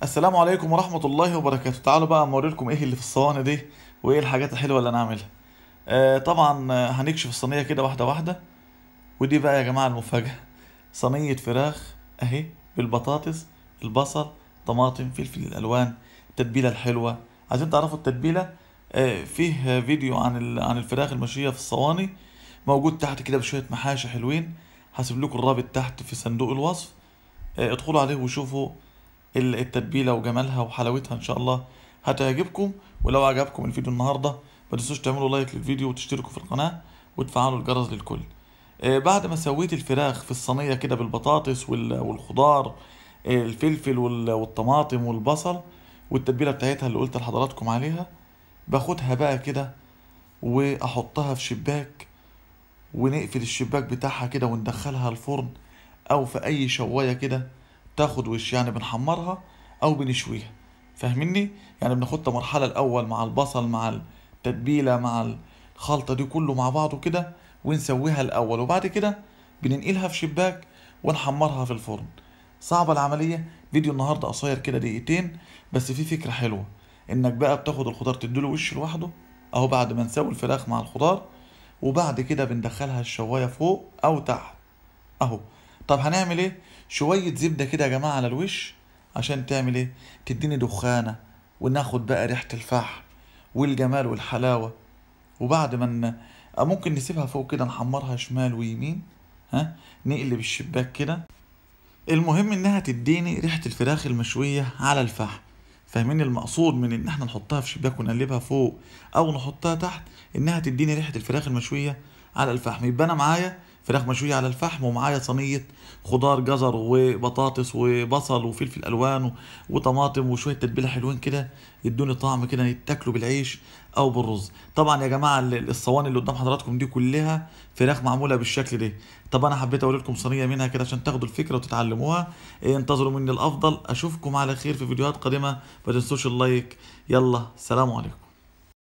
السلام عليكم ورحمة الله وبركاته تعالوا بقى اما اوريلكم ايه اللي في الصواني دي وايه الحاجات الحلوة اللي انا عاملها آه طبعا آه، هنكشف الصينية كده واحدة واحدة ودي بقى يا جماعة المفاجأة صينية فراخ اهي بالبطاطس البصل طماطم فلفل الالوان التتبيلة الحلوة عايزين تعرفوا التتبيلة آه فيه فيديو عن ال- عن الفراخ المشوية في الصواني موجود تحت كده بشوية محاشي حلوين هسيب لكم الرابط تحت في صندوق الوصف آه، ادخلوا عليه وشوفوا ال- التتبيلة وجمالها وحلاوتها إن شاء الله هتعجبكم ولو عجبكم الفيديو النهاردة ما تنسوش تعملوا لايك للفيديو وتشتركوا في القناة وتفعلوا الجرس للكل آه، بعد ما سويت الفراخ في الصينية كده بالبطاطس وال- والخضار آه، الفلفل وال- والطماطم والبصل والتتبيلة بتاعتها اللي قلت لحضراتكم عليها باخدها بقى كده واحطها في شباك ونقفل الشباك بتاعها كده وندخلها الفرن او في اي شواية كده تاخد وش يعني بنحمرها او بنشويها فاهمني يعني بناخدها مرحلة الاول مع البصل مع التتبيلة مع الخلطة دي كله مع بعضه كده ونسويها الاول وبعد كده بننقلها في شباك ونحمرها في الفرن صعبة العملية فيديو النهاردة قصير كده دقيقتين بس فيه فكرة حلوة انك بقى بتاخد الخضار تديله وش لوحده اهو بعد ما نسوي الفراخ مع الخضار وبعد كده بندخلها الشواية فوق او تحت اهو طب هنعمل ايه شوية زبدة كده يا جماعة على الوش عشان تعمل ايه تديني دخانة وناخد بقى ريحة الفحم والجمال والحلاوة وبعد ما ن- آه ممكن نسيبها فوق كده نحمرها شمال ويمين ها نقلب الشباك كده المهم انها تديني ريحة الفراخ المشوية على الفحم فاهمين المقصود من ان احنا نحطها في شباك ونقلبها فوق او نحطها تحت انها تديني ريحة الفراخ المشوية على الفحم يبقى انا معايا فراخ مشوية على الفحم ومعايا صينية خضار جزر وبطاطس وبصل وفلفل الوان و- وطماطم وشوية تتبيلة حلوين كده يدوني طعم كده يتاكلوا بالعيش او بالرز طبعا يا جماعة ال- الصواني اللي قدام حضراتكم دي كلها فراخ معمولة بالشكل ده طب انا حبيت اوري لكم صينية منها كده عشان تاخدوا الفكرة وتتعلموها إيه، انتظروا مني الافضل اشوفكم على خير في فيديوهات قادمة ما تنسوش اللايك يلا سلام عليكم